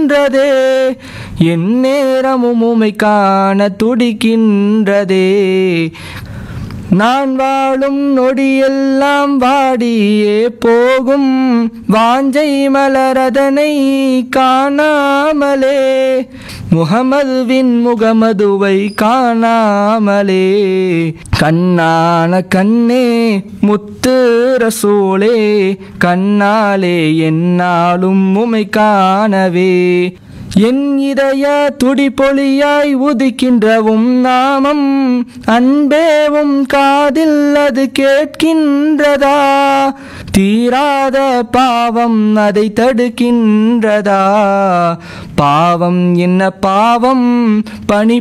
துடிக்கின்றதே என் நேரமும் உமை காண துடிக்கின்றதே நான் வாழும் நொடியெல்லாம் வாடியே போகும் வாஞ்சை மலரதனை காணாமலே முகமதுவின் முகமதுவை காணாமலே கண்ணான கண்ணே முத்து ரசூலே கண்ணாலே என்னாலும் உமை காணவே என் இதய துடிப்பொலியாய் உதிக்கின்றவும் நாமம் அன்பேவும் காதில் அது கேட்கின்றதா தீராத பாவம் அதை தடுக்கின்றதா பாவம் என்ன பாவம் பணி